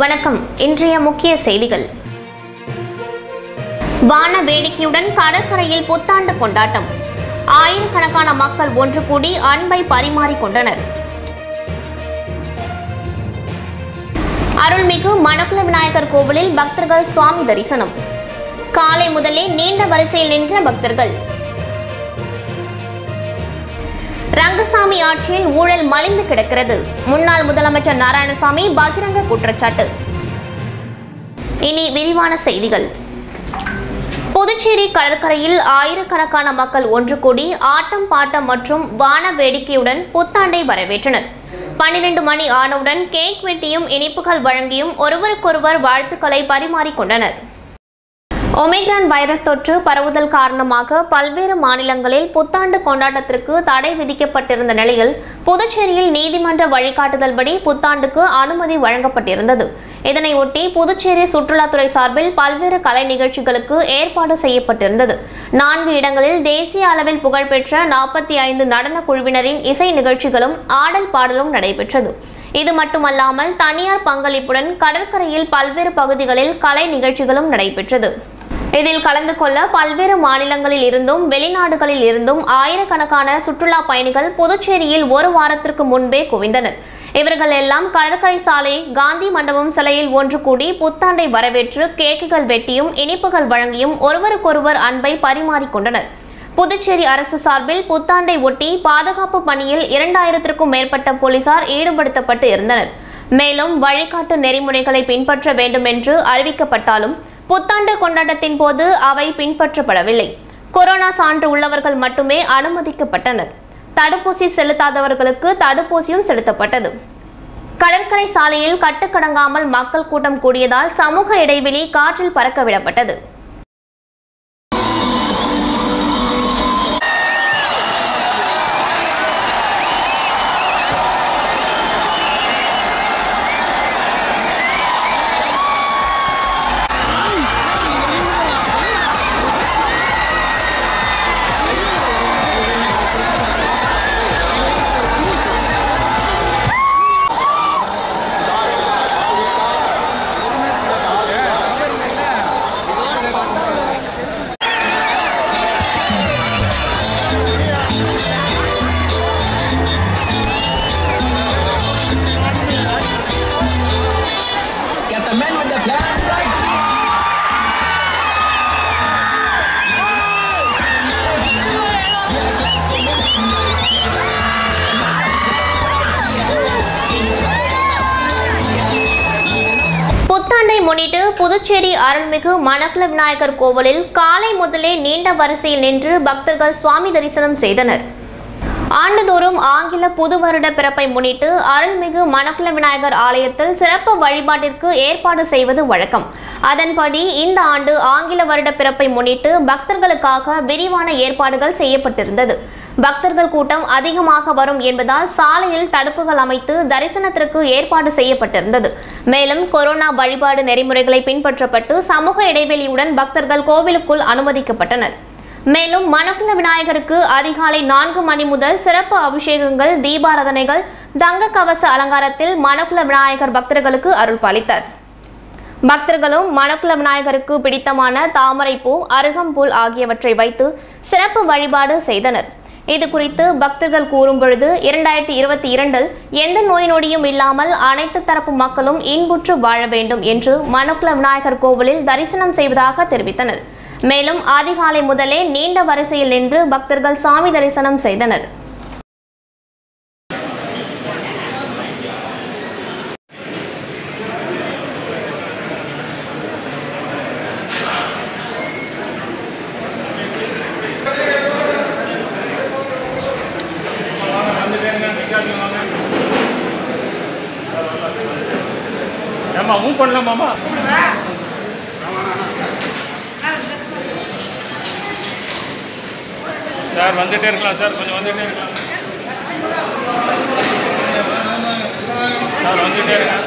வணக்கம் இன்றைய முக்கிய செய்திகள் வான வேடிக்கையுடன் கடற்கரையில் புத்தாண்டு கொண்டாட்டம் ஆயிரக்கணக்கான மக்கள் ஒன்று கூடி அன்பை பரிமாறிக்கொண்டனர் அருள்மிகு மணக்குள விநாயகர் கோவிலில் பக்தர்கள் சுவாமி தரிசனம் காலை முதலே நீண்ட வரிசையில் நின்ற பக்தர்கள் ரங்கசாமி ஆட்சியில் ஊழல் மலிந்து கிடக்கிறது முன்னாள் முதலமைச்சர் நாராயணசாமி பகிரங்க குற்றச்சாட்டு இனி விரிவான செய்திகள் புதுச்சேரி கடற்கரையில் ஆயிரக்கணக்கான மக்கள் ஒன்று கூடி ஆட்டம் பாட்டம் மற்றும் வான வேடிக்கையுடன் புத்தாண்டை வரவேற்றனர் பன்னிரண்டு மணி ஆனவுடன் கேக் வெட்டியும் இனிப்புகள் வழங்கியும் ஒருவருக்கொருவர் வாழ்த்துக்களை பரிமாறிக்கொண்டனர் ஒமிக்ரான் வைரஸ் தொற்று பரவுதல் காரணமாக பல்வேறு மாநிலங்களில் புத்தாண்டு கொண்டாட்டத்திற்கு தடை விதிக்கப்பட்டிருந்த நிலையில் புதுச்சேரியில் நீதிமன்ற வழிகாட்டுதல்படி புத்தாண்டுக்கு அனுமதி வழங்கப்பட்டிருந்தது இதனையொட்டி புதுச்சேரி சுற்றுலாத்துறை சார்பில் பல்வேறு கலை நிகழ்ச்சிகளுக்கு ஏற்பாடு செய்யப்பட்டிருந்தது நான்கு இடங்களில் தேசிய அளவில் புகழ்பெற்ற நாற்பத்தி ஐந்து நடன குழுவினரின் இசை நிகழ்ச்சிகளும் ஆடல் பாடலும் நடைபெற்றது இது மட்டுமல்லாமல் தனியார் பங்களிப்புடன் கடற்கரையில் பல்வேறு பகுதிகளில் கலை நிகழ்ச்சிகளும் நடைபெற்றது இதில் கலந்து கொள்ள பல்வேறு மாநிலங்களில் இருந்தும் வெளிநாடுகளில் இருந்தும் ஆயிரக்கணக்கான சுற்றுலா பயணிகள் புதுச்சேரியில் ஒரு வாரத்திற்கு முன்பே குவிந்தனர் இவர்கள் எல்லாம் கடற்கரை சாலை காந்தி மண்டபம் சிலையில் ஒன்று கூடி புத்தாண்டை வரவேற்று கேக்குகள் வெட்டியும் இனிப்புகள் வழங்கியும் ஒருவருக்கொருவர் அன்பை பரிமாறிக்கொண்டனர் புதுச்சேரி அரசு சார்பில் புத்தாண்டை ஒட்டி பாதுகாப்பு பணியில் இரண்டாயிரத்திற்கும் மேற்பட்ட போலீசார் ஈடுபடுத்தப்பட்டு இருந்தனர் மேலும் வழிகாட்டு நெறிமுறைகளை பின்பற்ற வேண்டும் என்று அறிவிக்கப்பட்டாலும் புத்தாண்டு கொண்டாட்டத்தின் போது அவை பின்பற்றப்படவில்லை கொரோனா சான்று உள்ளவர்கள் மட்டுமே அனுமதிக்கப்பட்டனர் தடுப்பூசி செலுத்தாதவர்களுக்கு தடுப்பூசியும் செலுத்தப்பட்டது கடற்கரை சாலையில் கட்டுக்கடங்காமல் மக்கள் கூட்டம் கூடியதால் சமூக இடைவெளி காற்றில் பறக்க விடப்பட்டது Get the men with the plan right. புத்தாண்டை முன்னிட்டு புதுச்சேரி அருள்மிகு மணக்குள விநாயகர் கோவிலில் காலை முதலே நீண்ட வரிசையில் நின்று பக்தர்கள் சுவாமி தரிசனம் செய்தனர் ஆண்டுதோறும் ஆங்கில புது வருட பிறப்பை முன்னிட்டு அருள்மிகு மணக்குள விநாயகர் ஆலயத்தில் சிறப்பு வழிபாட்டிற்கு ஏற்பாடு செய்வது வழக்கம் அதன்படி இந்த ஆண்டு ஆங்கில வருட பிறப்பை முன்னிட்டு பக்தர்களுக்காக விரிவான ஏற்பாடுகள் செய்யப்பட்டிருந்தது பக்தர்கள் கூட்டம் அதிகமாக வரும் என்பதால் சாலையில் தடுப்புகள் அமைத்து தரிசனத்திற்கு ஏற்பாடு செய்யப்பட்டிருந்தது மேலும் கொரோனா வழிபாடு நெறிமுறைகளை பின்பற்றப்பட்டு சமூக இடைவெளியுடன் பக்தர்கள் கோவிலுக்குள் அனுமதிக்கப்பட்டனர் மேலும் மணக்குள விநாயகருக்கு அதிகாலை நான்கு மணி முதல் சிறப்பு அபிஷேகங்கள் தீபாராதனைகள் தங்க கவச அலங்காரத்தில் மணக்குள விநாயகர் பக்தர்களுக்கு அருள் பாலித்தார் பக்தர்களும் மணக்குள விநாயகருக்கு பிடித்தமான தாமரைப்பூ அருகம்புல் ஆகியவற்றை வைத்து சிறப்பு வழிபாடு செய்தனர் இது குறித்து பக்தர்கள் கூறும் பொழுது இரண்டாயிரத்தி இருபத்தி இரண்டில் எந்த நோய் நொடியும் இல்லாமல் அனைத்து தரப்பு மக்களும் இன்புற்று வாழ வேண்டும் என்று மணக்குள விநாயகர் கோவிலில் தரிசனம் செய்வதாக தெரிவித்தனர் மேலும் அதிகாலை முதலே நீண்ட வரிசையில் நின்று பக்தர்கள் சாமி தரிசனம் செய்தனர் ஏம்மா மூவ் பண்ணலாமாம்மா சார் வந்துட்டே இருக்கலாம் சார் கொஞ்சம் வந்துட்டே இருக்கலாம் சார் வந்துட்டே இருக்கலாம்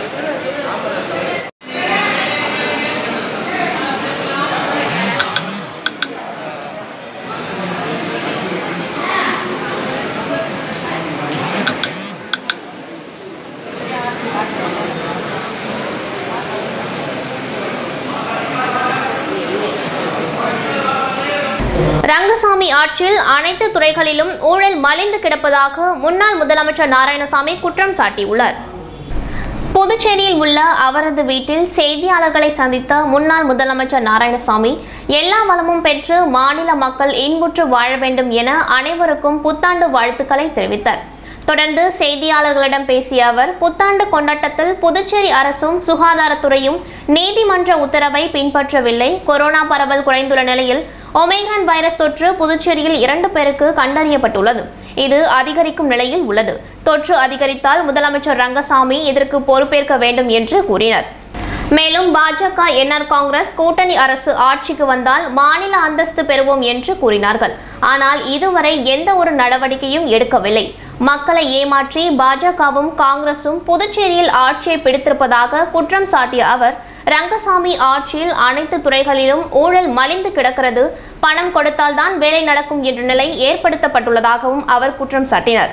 ரங்கசாமி ஆட்சியில் அனைத்து துறைகளிலும் ஊழல் மலிந்து கிடப்பதாக முன்னாள் முதலமைச்சர் நாராயணசாமி குற்றம் சாட்டியுள்ளார் புதுச்சேரியில் உள்ள அவரது வீட்டில் செய்தியாளர்களை சந்தித்த முன்னாள் முதலமைச்சர் நாராயணசாமி எல்லா வளமும் பெற்று மாநில மக்கள் இன்புற்று வாழ வேண்டும் என அனைவருக்கும் புத்தாண்டு வாழ்த்துக்களை தெரிவித்தார் தொடர்ந்து செய்தியாளர்களிடம் பேசிய அவர் புத்தாண்டு கொண்டாட்டத்தில் புதுச்சேரி அரசும் சுகாதாரத்துறையும் நீதிமன்ற உத்தரவை பின்பற்றவில்லை கொரோனா பரவல் குறைந்துள்ள நிலையில் ஒமேகான் வைரஸ் தொற்று புதுச்சேரியில் இரண்டு பேருக்கு கண்டறியப்பட்டுள்ளது இது அதிகரிக்கும் நிலையில் உள்ளது தொற்று அதிகரித்தால் முதலமைச்சர் ரங்கசாமி இதற்கு பொறுப்பேற்க வேண்டும் என்று கூறினர் மேலும் பாஜக என்ஆர் காங்கிரஸ் கூட்டணி அரசு ஆட்சிக்கு வந்தால் மாநில அந்தஸ்து பெறுவோம் என்று கூறினார்கள் ஆனால் இதுவரை எந்த ஒரு நடவடிக்கையும் எடுக்கவில்லை மக்களை ஏமாற்றி பாஜகவும் காங்கிரசும் புதுச்சேரியில் ஆட்சியை பிடித்திருப்பதாக குற்றம் சாட்டிய அவர் ரங்கசாமி ஆட்சியில் அனைத்து துறைகளிலும் ஊழல் மலிந்து கிடக்கிறது பணம் கொடுத்தால்தான் வேலை நடக்கும் என்ற நிலை ஏற்படுத்தப்பட்டுள்ளதாகவும் அவர் குற்றம் சாட்டினார்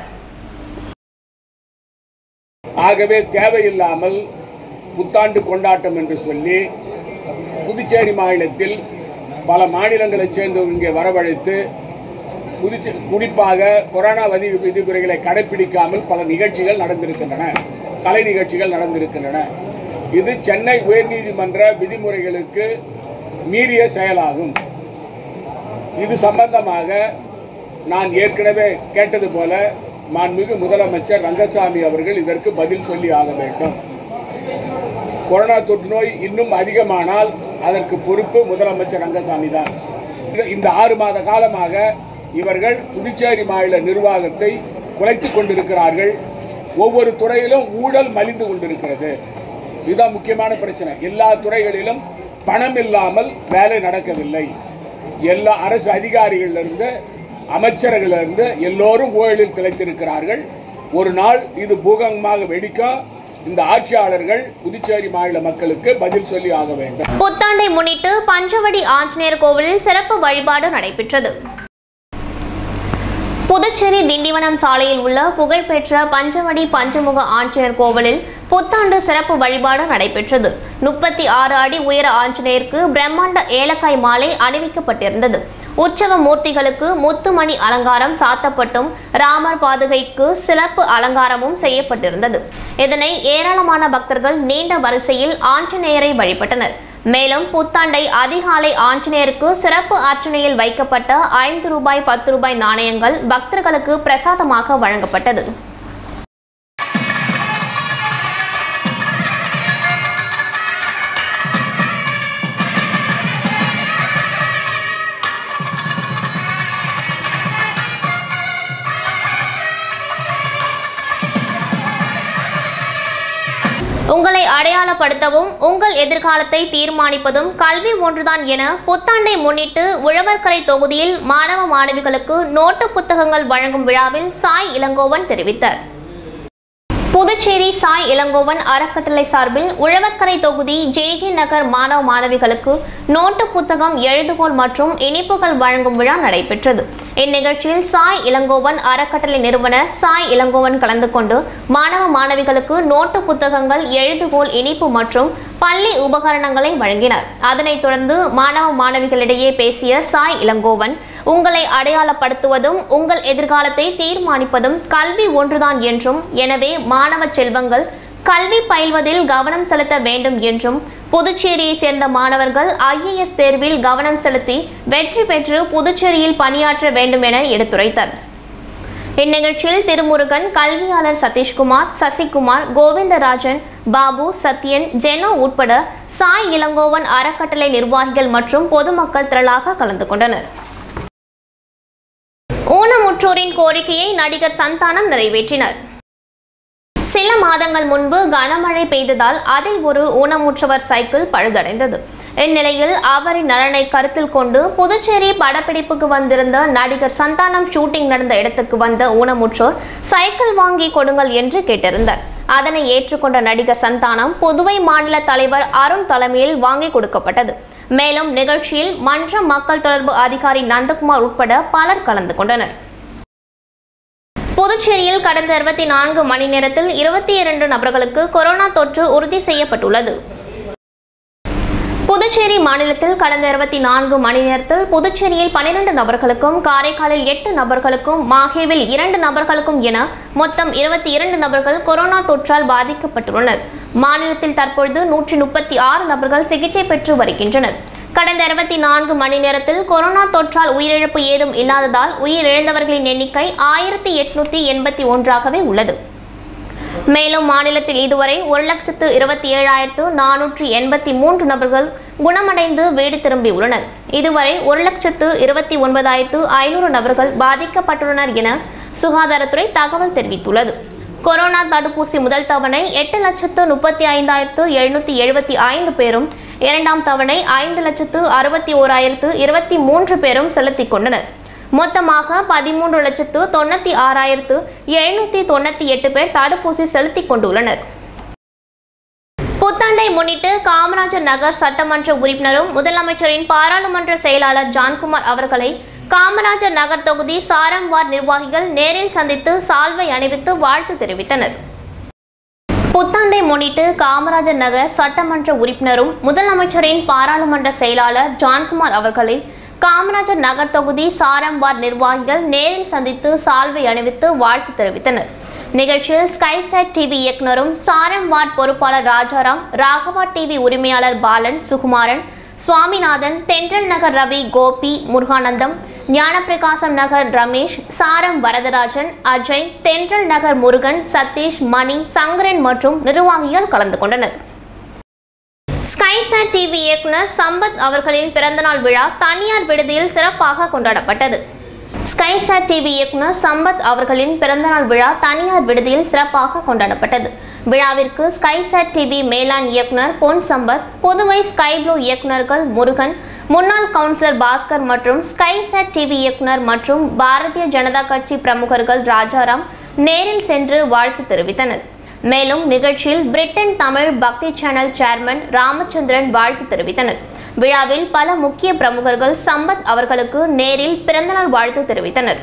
ஆகவே தேவையில்லாமல் புத்தாண்டு கொண்டாட்டம் என்று சொல்லி புதுச்சேரி மாநிலத்தில் பல மாநிலங்களைச் சேர்ந்தவர் இங்கே வரவழைத்து புதுச்சே குறிப்பாக கொரோனா விதி விதிமுறைகளை கடைப்பிடிக்காமல் பல நிகழ்ச்சிகள் நடந்திருக்கின்றன கலை நிகழ்ச்சிகள் நடந்திருக்கின்றன இது சென்னை உயர்நீதிமன்ற விதிமுறைகளுக்கு மீறிய செயலாகும் இது சம்பந்தமாக நான் ஏற்கனவே கேட்டது போல மாண்புமிகு முதலமைச்சர் ரங்கசாமி அவர்கள் இதற்கு பதில் சொல்லி ஆக வேண்டும் கொரோனா தொற்று நோய் இன்னும் அதிகமானால் அதற்கு பொறுப்பு முதலமைச்சர் ரங்கசாமி தான் இந்த- இந்த ஆறு மாத காலமாக இவர்கள் புதுச்சேரி மாநில நிர்வாகத்தை குலைத்துக் கொண்டிருக்கிறார்கள் ஒவ்வொரு துறையிலும் ஊழல் மலிந்து கொண்டிருக்கிறது இதுதான் முக்கியமான பிரச்சனை எல்லா துறைகளிலும் பணம் இல்லாமல் வேலை நடக்கவில்லை எல்லா அரசு அதிகாரிகளிலிருந்து அமைச்சர்களிலிருந்து எல்லோரும் ஊழலில் திளைத்திருக்கிறார்கள் ஒரு நாள் இது பூகம்பமாக வெடிக்கும் இந்த ஆட்சியாளர்கள் புதுச்சேரி மாநில மக்களுக்கு பதில் சொல்லி ஆக வேண்டும் புத்தாண்டை முன்னிட்டு பஞ்சவடி ஆஞ்சநேயர் கோவிலில் சிறப்பு வழிபாடு நடைபெற்றது புதுச்சேரி திண்டிவனம் சாலையில் உள்ள புகழ்பெற்ற பஞ்சவடி பஞ்சமுக ஆஞ்சநேயர் கோவிலில் புத்தாண்டு சிறப்பு வழிபாடு நடைபெற்றது முப்பத்தி ஆறு அடி உயர ஆஞ்சநேயருக்கு பிரம்மாண்ட ஏலக்காய் மாலை அணிவிக்கப்பட்டிருந்தது உற்சவ மூர்த்திகளுக்கு முத்துமணி அலங்காரம் சாத்தப்பட்டும் ராமர் பாதுகைக்கு சிறப்பு அலங்காரமும் செய்யப்பட்டிருந்தது இதனை ஏராளமான பக்தர்கள் நீண்ட வரிசையில் ஆஞ்சநேயரை வழிபட்டனர் மேலும் புத்தாண்டை அதிகாலை ஆஞ்சநேயருக்கு சிறப்பு அர்ச்சனையில் வைக்கப்பட்ட ஐந்து ரூபாய் பத்து ரூபாய் நாணயங்கள் பக்தர்களுக்கு பிரசாதமாக வழங்கப்பட்டது உங்களை அடையாளப்படுத்தவும் உங்கள் எதிர்காலத்தை தீர்மானிப்பதும் கல்வி ஒன்றுதான் என புத்தாண்டை முன்னிட்டு உழவர்கரை தொகுதியில் மாணவ மாணவிகளுக்கு நோட்டு புத்தகங்கள் வழங்கும் விழாவில் சாய் இளங்கோவன் தெரிவித்தார் புதுச்சேரி சாய் இளங்கோவன் அறக்கட்டளை சார்பில் உழவர்கரை தொகுதி ஜே ஜே நகர் மாணவ மாணவிகளுக்கு நோட்டு புத்தகம் எழுதுகோல் மற்றும் இனிப்புகள் வழங்கும் விழா நடைபெற்றது இந்நிகழ்ச்சியில் சாய் இளங்கோவன் அறக்கட்டளை நிறுவனர் சாய் இளங்கோவன் கலந்து கொண்டு மாணவ மாணவிகளுக்கு நோட்டு புத்தகங்கள் எழுதுகோல் இனிப்பு மற்றும் பள்ளி உபகரணங்களை வழங்கினார் அதனைத் தொடர்ந்து மாணவ மாணவிகளிடையே பேசிய சாய் இளங்கோவன் உங்களை அடையாளப்படுத்துவதும் உங்கள் எதிர்காலத்தை தீர்மானிப்பதும் கல்வி ஒன்றுதான் என்றும் எனவே மாணவ செல்வங்கள் கல்வி பயில்வதில் கவனம் செலுத்த வேண்டும் என்றும் புதுச்சேரியை சேர்ந்த மாணவர்கள் ஐஏஎஸ் தேர்வில் கவனம் செலுத்தி வெற்றி பெற்று புதுச்சேரியில் பணியாற்ற வேண்டும் என எடுத்துரைத்தார் இந்நிகழ்ச்சியில் திருமுருகன் கல்வியாளர் சதீஷ்குமார் சசிகுமார் கோவிந்தராஜன் பாபு சத்யன் ஜெனோ உட்பட சாய் இளங்கோவன் அறக்கட்டளை நிர்வாகிகள் மற்றும் பொதுமக்கள் திரளாக கலந்து கொண்டனர் ஊனமுற்றோரின் கோரிக்கையை நடிகர் சந்தானம் நிறைவேற்றினார் சில மாதங்கள் முன்பு கனமழை பெய்ததால் அதில் ஒரு ஊனமுற்றவர் சைக்கிள் பழுதடைந்தது இந்நிலையில் அவரின் நலனை கருத்தில் கொண்டு புதுச்சேரி படப்பிடிப்புக்கு வந்திருந்த நடிகர் சந்தானம் ஷூட்டிங் நடந்த இடத்துக்கு வந்த ஊனமுற்றோர் சைக்கிள் வாங்கி கொடுங்கள் என்று கேட்டிருந்தார் அதனை ஏற்றுக்கொண்ட நடிகர் சந்தானம் புதுவை மாநில தலைவர் அருண் தலைமையில் வாங்கி கொடுக்கப்பட்டது மேலும் நிகழ்ச்சியில் மன்ற மக்கள் தொடர்பு அதிகாரி நந்தகுமார் உட்பட பலர் கலந்து கொண்டனர் புதுச்சேரியில் கடந்த இருபத்தி நான்கு மணி நேரத்தில் இருபத்தி இரண்டு நபர்களுக்கு கொரோனா தொற்று உறுதி செய்யப்பட்டுள்ளது புதுச்சேரி மாநிலத்தில் கடந்த இருபத்தி நான்கு மணி நேரத்தில் புதுச்சேரியில் பன்னிரண்டு நபர்களுக்கும் காரைக்காலில் எட்டு நபர்களுக்கும் மாஹேவில் இரண்டு நபர்களுக்கும் என மொத்தம் இருபத்தி இரண்டு நபர்கள் கொரோனா தொற்றால் பாதிக்கப்பட்டுள்ளனர் மாநிலத்தில் தற்பொழுது நூற்றி முப்பத்தி ஆறு நபர்கள் சிகிச்சை பெற்று வருகின்றனர் கடந்த இருபத்தி நான்கு மணி நேரத்தில் கொரோனா தொற்றால் உயிரிழப்பு ஏதும் இல்லாததால் உயிரிழந்தவர்களின் எண்ணிக்கை ஆயிரத்தி எட்நூத்தி எண்பத்தி ஒன்றாகவே உள்ளது மேலும் மாநிலத்தில் இதுவரை ஒரு லட்சத்து இருபத்தி ஏழாயிரத்து நானூற்றி எண்பத்தி மூன்று நபர்கள் குணமடைந்து வீடு திரும்பியுள்ளனர் இதுவரை ஒரு லட்சத்து இருபத்தி ஒன்பதாயிரத்து ஐநூறு நபர்கள் பாதிக்கப்பட்டுள்ளனர் என சுகாதாரத்துறை தகவல் தெரிவித்துள்ளது கொரோனா தடுப்பூசி முதல் தவணை எட்டு லட்சத்து முப்பத்தி ஐந்தாயிரத்து எழுநூற்றி எழுபத்தி ஐந்து பேரும் இரண்டாம் தவணை ஐந்து லட்சத்து அறுபத்தி ஓராயிரத்து இருபத்தி மூன்று பேரும் செலுத்திக் கொண்டனர் மொத்தமாக பதிமூன்று லட்சத்து தொண்ணூற்றி ஆறாயிரத்து எழுநூற்றி தொண்ணூற்றி எட்டு பேர் தடுப்பூசி செலுத்திக் கொண்டுள்ளனர் புத்தாண்டை முன்னிட்டு காமராஜர் நகர் சட்டமன்ற உறுப்பினரும் முதலமைச்சரின் பாராளுமன்ற செயலாளர் ஜான்குமார் அவர்களை காமராஜர் நகர் தொகுதி சாரம்வார் நிர்வாகிகள் நேரில் சந்தித்து சால்வை அணிவித்து வாழ்த்து தெரிவித்தனர் புத்தாண்டை முன்னிட்டு காமராஜர் நகர் சட்டமன்ற உறுப்பினரும் முதலமைச்சரின் பாராளுமன்ற செயலாளர் ஜான்குமார் அவர்களை காமராஜர் நகர் தொகுதி சாரம்பார் நிர்வாகிகள் நேரில் சந்தித்து சால்வை அணிவித்து வாழ்த்து தெரிவித்தனர் நிகழ்ச்சியில் ஸ்கைசெட் டிவி இயக்குனரும் சாரம்பார் பொறுப்பாளர் ராஜாராம் ராகவா டிவி உரிமையாளர் பாலன் சுகுமாரன் சுவாமிநாதன் தென்றல் நகர் ரவி கோபி முருகானந்தம் ஞானப்பிரகாசம் நகர் ரமேஷ் சாரம் வரதராஜன் அஜய் தென்றல் நகர் முருகன் சதீஷ் மணி சங்கரன் மற்றும் நிர்வாகிகள் கலந்து கொண்டனர் ஸ்கைசாட் டிவி இயக்குனர் சம்பத் அவர்களின் பிறந்தநாள் விழா தனியார் விடுதியில் சிறப்பாக கொண்டாடப்பட்டது ஸ்கைசாட் டிவி இயக்குனர் சம்பத் அவர்களின் பிறந்தநாள் விழா தனியார் விடுதியில் சிறப்பாக கொண்டாடப்பட்டது விழாவிற்கு ஸ்கைசாட் டிவி மேலாண் இயக்குனர் பொன் சம்பத் புதுவை ஸ்கை ப்ளூ இயக்குனர்கள் முருகன் முன்னாள் கவுன்சிலர் பாஸ்கர் மற்றும் ஸ்கைசாட் டிவி இயக்குனர் மற்றும் பாரதிய ஜனதா கட்சி பிரமுகர்கள் ராஜாராம் நேரில் சென்று வாழ்த்து தெரிவித்தனர் மேலும் நிகழ்ச்சியில் பிரிட்டன் தமிழ் பக்தி சேனல் சேர்மன் ராமச்சந்திரன் வாழ்த்து தெரிவித்தனர் விழாவில் பல முக்கிய பிரமுகர்கள் சம்பத் அவர்களுக்கு நேரில் பிறந்தநாள் வாழ்த்து தெரிவித்தனர்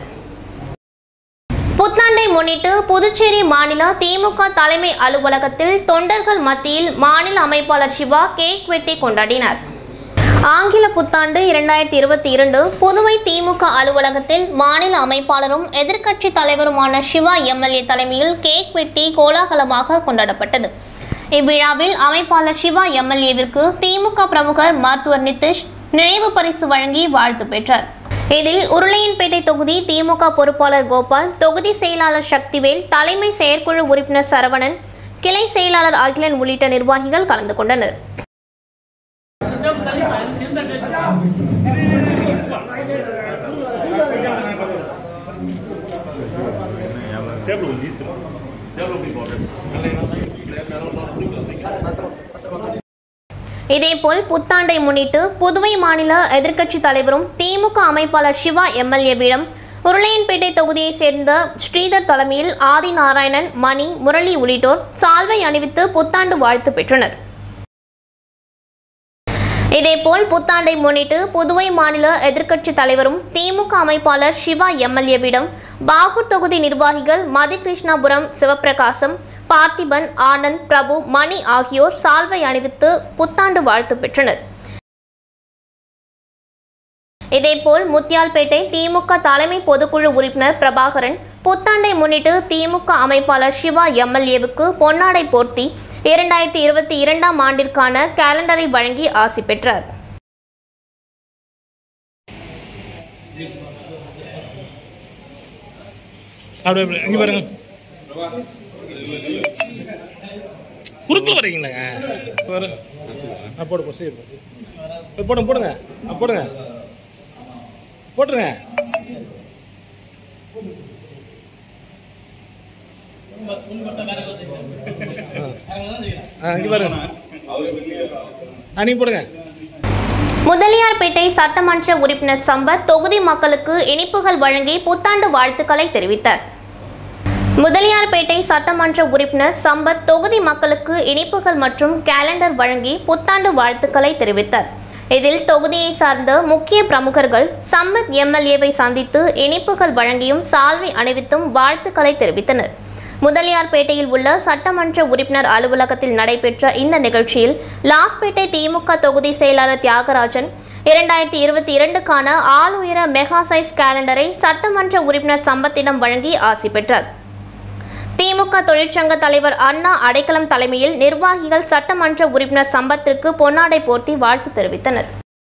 புத்தாண்டை முன்னிட்டு புதுச்சேரி மாநில திமுக தலைமை அலுவலகத்தில் தொண்டர்கள் மத்தியில் மாநில அமைப்பாளர் சிவா கேக் வெட்டி கொண்டாடினார் ஆங்கில புத்தாண்டு இரண்டாயிரத்தி இருபத்தி இரண்டு புதுவை திமுக அலுவலகத்தில் மாநில அமைப்பாளரும் எதிர்க்கட்சி தலைவருமான சிவா எம்எல்ஏ தலைமையில் கேக் வெட்டி கோலாகலமாக கொண்டாடப்பட்டது இவ்விழாவில் அமைப்பாளர் சிவா எம்எல்ஏவிற்கு திமுக பிரமுகர் மருத்துவர் நிதிஷ் நினைவு பரிசு வழங்கி வாழ்த்து பெற்றார் இதில் உருளையன்பேட்டை தொகுதி திமுக பொறுப்பாளர் கோபால் தொகுதி செயலாளர் சக்திவேல் தலைமை செயற்குழு உறுப்பினர் சரவணன் கிளை செயலாளர் அகிலன் உள்ளிட்ட நிர்வாகிகள் கலந்து கொண்டனர் இதேபோல் புத்தாண்டை முன்னிட்டு புதுவை மாநில எதிர்க்கட்சி தலைவரும் திமுக அமைப்பாளர் சிவா எம்எல்ஏவிடம் உருளையன்பேட்டை தொகுதியைச் சேர்ந்த ஸ்ரீதர் தலைமையில் ஆதி நாராயணன் மணி முரளி உள்ளிட்டோர் சால்வை அணிவித்து புத்தாண்டு வாழ்த்து பெற்றனர் இதேபோல் புத்தாண்டை முன்னிட்டு புதுவை மாநில எதிர்க்கட்சி தலைவரும் திமுக அமைப்பாளர் சிவா எம்எல்ஏவிடம் பாகூர் தொகுதி நிர்வாகிகள் மதிகிருஷ்ணாபுரம் சிவபிரகாசம் பார்த்திபன் ஆனந்த் பிரபு மணி ஆகியோர் சால்வை அணிவித்து புத்தாண்டு வாழ்த்து பெற்றனர் இதேபோல் முத்தியால்பேட்டை திமுக தலைமை பொதுக்குழு உறுப்பினர் பிரபாகரன் புத்தாண்டை முன்னிட்டு திமுக அமைப்பாளர் சிவா எம்எல்ஏவுக்கு பொன்னாடை போர்த்தி இரண்டாயிரத்தி இருபத்தி இரண்டாம் ஆண்டிற்கான கேலண்டரை வழங்கி ஆசி பெற்றார் அப்படி அப்படி இங்கே பாருங்க குறுக்கில் வரீங்களாங்க பாரு ஆ போடு போ சரி போ. போடுங்க போடுங்க ஆ போடுங்க போட்டுருங்க ஆ இங்கே பாருங்க ஆ நீங்கள் போடுங்க முதலியார்பேட்டை சட்டமன்ற உறுப்பினர் சம்பத் தொகுதி மக்களுக்கு இனிப்புகள் வழங்கி புத்தாண்டு வாழ்த்துக்களை தெரிவித்தார் முதலியார்பேட்டை சட்டமன்ற உறுப்பினர் சம்பத் தொகுதி மக்களுக்கு இனிப்புகள் மற்றும் கேலண்டர் வழங்கி புத்தாண்டு வாழ்த்துக்களை தெரிவித்தார் இதில் தொகுதியை சார்ந்த முக்கிய பிரமுகர்கள் சம்பத் எம்எல்ஏவை சந்தித்து இனிப்புகள் வழங்கியும் சால்வை அணிவித்தும் வாழ்த்துக்களை தெரிவித்தனர் முதலியார்பேட்டையில் உள்ள சட்டமன்ற உறுப்பினர் அலுவலகத்தில் நடைபெற்ற இந்த நிகழ்ச்சியில் லாஸ்பேட்டை திமுக தொகுதி செயலாளர் தியாகராஜன் இரண்டாயிரத்தி இருபத்தி இரண்டுக்கான ஆளுயர மெகா சைஸ் கேலண்டரை சட்டமன்ற உறுப்பினர் சம்பத்திடம் வழங்கி ஆசி பெற்றார் திமுக தொழிற்சங்க தலைவர் அண்ணா அடைக்கலம் தலைமையில் நிர்வாகிகள் சட்டமன்ற உறுப்பினர் சம்பத்திற்கு பொன்னாடை போர்த்தி வாழ்த்து தெரிவித்தனர்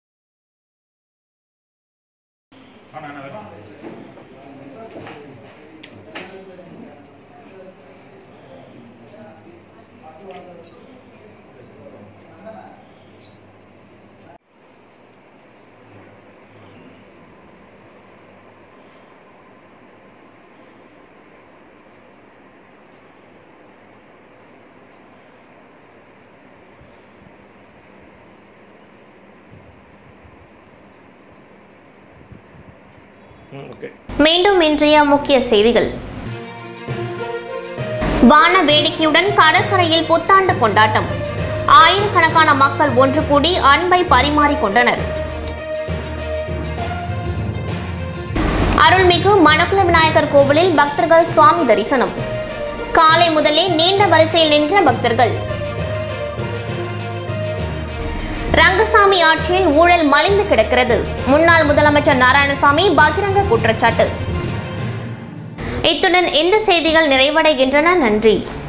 ம் ஓகே மீண்டும் இன்றைய முக்கிய செய்திகள் வான வேடிக்கையுடன் கடற்கரையில் புத்தாண்டு கொண்டாட்டம் ஆயிரக்கணக்கான மக்கள் ஒன்று கூடி அன்பை பரிமாறிக் கொண்டனர் அருள்மிகு மணக்குள விநாயகர் கோவிலில் பக்தர்கள் சுவாமி தரிசனம் காலை முதலே நீண்ட வரிசையில் நின்ற பக்தர்கள் ரங்கசாமி ஆட்சியில் ஊழல் மலிந்து கிடக்கிறது முன்னாள் முதலமைச்சர் நாராயணசாமி பகிரங்க குற்றச்சாட்டு இத்துடன் இந்த செய்திகள் நிறைவடைகின்றன நன்றி